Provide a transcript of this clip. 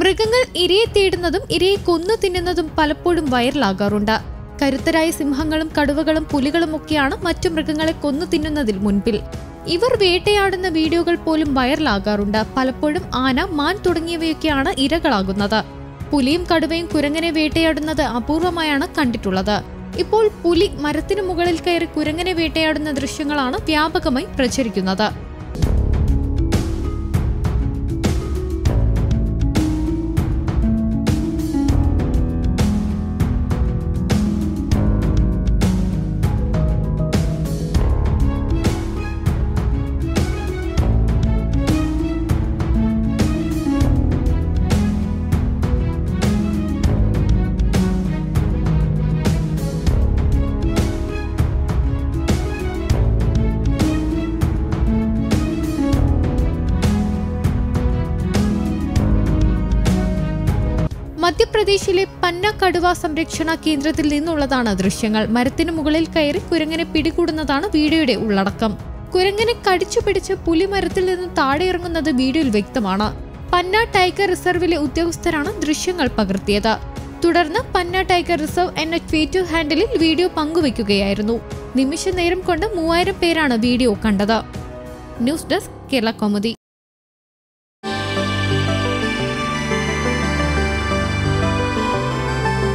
മൃഗങ്ങൾ ഇരയെ തേടുന്നതും ഇരയെ കൊന്നു തിന്നുന്നതും പലപ്പോഴും വൈറലാകാറുണ്ട് കരുത്തരായ സിംഹങ്ങളും കടുവകളും പുലികളും ഒക്കെയാണ് മറ്റു മൃഗങ്ങളെ കൊന്നു തിന്നുന്നതിൽ മുൻപിൽ ഇവർ വേട്ടയാടുന്ന വീഡിയോകൾ പോലും വൈറലാകാറുണ്ട് പലപ്പോഴും ആന മാൻ തുടങ്ങിയവയൊക്കെയാണ് ഇരകളാകുന്നത് പുലിയും കടുവയും കുരങ്ങനെ വേട്ടയാടുന്നത് അപൂർവമായാണ് കണ്ടിട്ടുള്ളത് ഇപ്പോൾ പുലി മരത്തിനു മുകളിൽ കയറി കുരങ്ങനെ വേട്ടയാടുന്ന ദൃശ്യങ്ങളാണ് വ്യാപകമായി പ്രചരിക്കുന്നത് മധ്യപ്രദേശിലെ പന്ന കടുവ സംരക്ഷണ കേന്ദ്രത്തിൽ നിന്നുള്ളതാണ് ദൃശ്യങ്ങൾ മരത്തിനു മുകളിൽ കയറി കുരങ്ങനെ പിടികൂടുന്നതാണ് വീഡിയോയുടെ ഉള്ളടക്കം കുരങ്ങനെ കടിച്ചു പിടിച്ച് പുലി മരത്തിൽ നിന്ന് താഴെ ഇറങ്ങുന്നത് വീഡിയോയിൽ വ്യക്തമാണ് പന്ന ടൈഗർ റിസർവിലെ ഉദ്യോഗസ്ഥരാണ് ദൃശ്യങ്ങൾ പകർത്തിയത് തുടർന്ന് പന്ന ടൈഗർ റിസർവ് എന്ന ട്വീറ്റ് ഹാൻഡിലിൽ വീഡിയോ പങ്കുവയ്ക്കുകയായിരുന്നു നിമിഷ നേരം കൊണ്ട് മൂവായിരം പേരാണ് വീഡിയോ കണ്ടത് ന്യൂസ് ഡെസ്ക് കേരള കൗമുദി